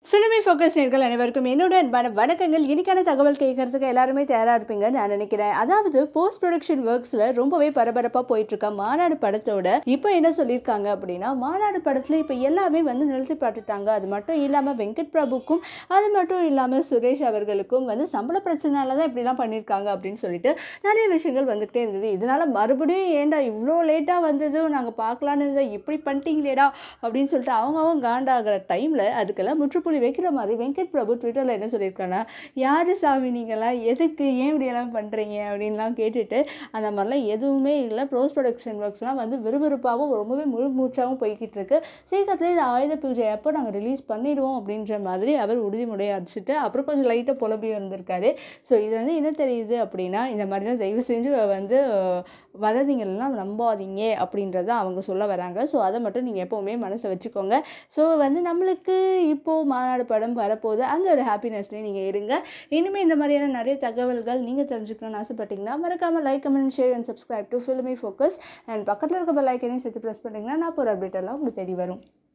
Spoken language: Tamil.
ஃபிலிமி ஃபோக்கஸ் நேர்கள் அனைவருக்கும் என்னோட அன்பான வணக்கங்கள் இன்னைக்கான தகவல் கேட்கறதுக்கு எல்லாருமே தயாராக இருப்பீங்கன்னு நான் நினைக்கிறேன் அதாவது போஸ்ட் ப்ரொடக்ஷன் ஒர்க்ஸில் ரொம்பவே பரபரப்பாக போயிட்டு இருக்க மாநாடு படத்தோட இப்போ என்ன சொல்லியிருக்காங்க அப்படின்னா மாநாடு படத்தில் இப்போ எல்லாமே வந்து நிறுத்தி பாட்டுட்டாங்க அது மட்டும் இல்லாமல் வெங்கட் பிரபுக்கும் அது மட்டும் இல்லாமல் சுரேஷ் அவர்களுக்கும் வந்து சம்பள பிரச்சனைனால தான் இப்படிலாம் பண்ணியிருக்காங்க அப்படின்னு சொல்லிட்டு நிறைய விஷயங்கள் வந்துகிட்டே இருந்தது இதனால மறுபடியும் ஏன்டா இவ்வளோ லேட்டாக வந்தது நாங்கள் பார்க்கலான்னு இருந்தால் இப்படி பண்ணிட்டீங்களேடா அப்படின்னு சொல்லிட்டு அவங்க அவங்க காண்டாகிற டைமில் அதுக்கெல்லாம் முற்றுப்புள்ளி வைக்கிற மாதிரி வெங்கட் பிரபு ட்விட்டரில் என்ன சொல்லியிருக்காங்கன்னா யார் சாமி நீங்களாம் எதுக்கு ஏன் இப்படியெல்லாம் பண்ணுறீங்க அப்படின்லாம் கேட்டுட்டு அந்த மாதிரிலாம் எதுவுமே இல்லை ப்ரோஸ் ப்ரொடக்ஷன் ஒர்க்ஸ்லாம் வந்து விறுவிறுப்பாகவும் ரொம்பவே முழு மூச்சாகவும் போய்கிட்டு இருக்கு சீக்கிரத்தில் இது ஆயுத பூஜை அப்போ நாங்கள் ரிலீஸ் பண்ணிடுவோம் அப்படின்ற மாதிரி அவர் உறுதிமொழியை அடிச்சுட்டு அப்புறம் கொஞ்சம் லைட்டாக புலம்பியும் இருந்திருக்காரு ஸோ இது வந்து என்ன தெரியுது அப்படின்னா இந்த மாதிரிலாம் தயவு செஞ்சு வந்து அஹ், வதந்திங்கள்லாம் நம்பாதீங்க அப்படின்றத அவங்க சொல்ல வராங்க ஸோ அதை மட்டும் நீங்கள் எப்போவுமே மனசை வச்சுக்கோங்க ஸோ வந்து நம்மளுக்கு இப்போது மாநாடு படம் வரப்போகுது அந்த ஒரு ஹாப்பினஸ்லேயே நீங்கள் இருங்க இனிமேல் இந்த மாதிரியான நிறைய தகவல்கள் நீங்கள் தெரிஞ்சுக்கணும்னு ஆசைப்பட்டீங்கன்னா மறக்காமல் like comment share and subscribe to Filmy Focus and பக்கத்தில் இருக்க பெல் ஐக்கனையும் சேர்த்து ப்ரெஸ் பண்ணிங்கன்னா நான் போகிற அப்டேட் எல்லாம் உங்களுக்கு தேடி வரும்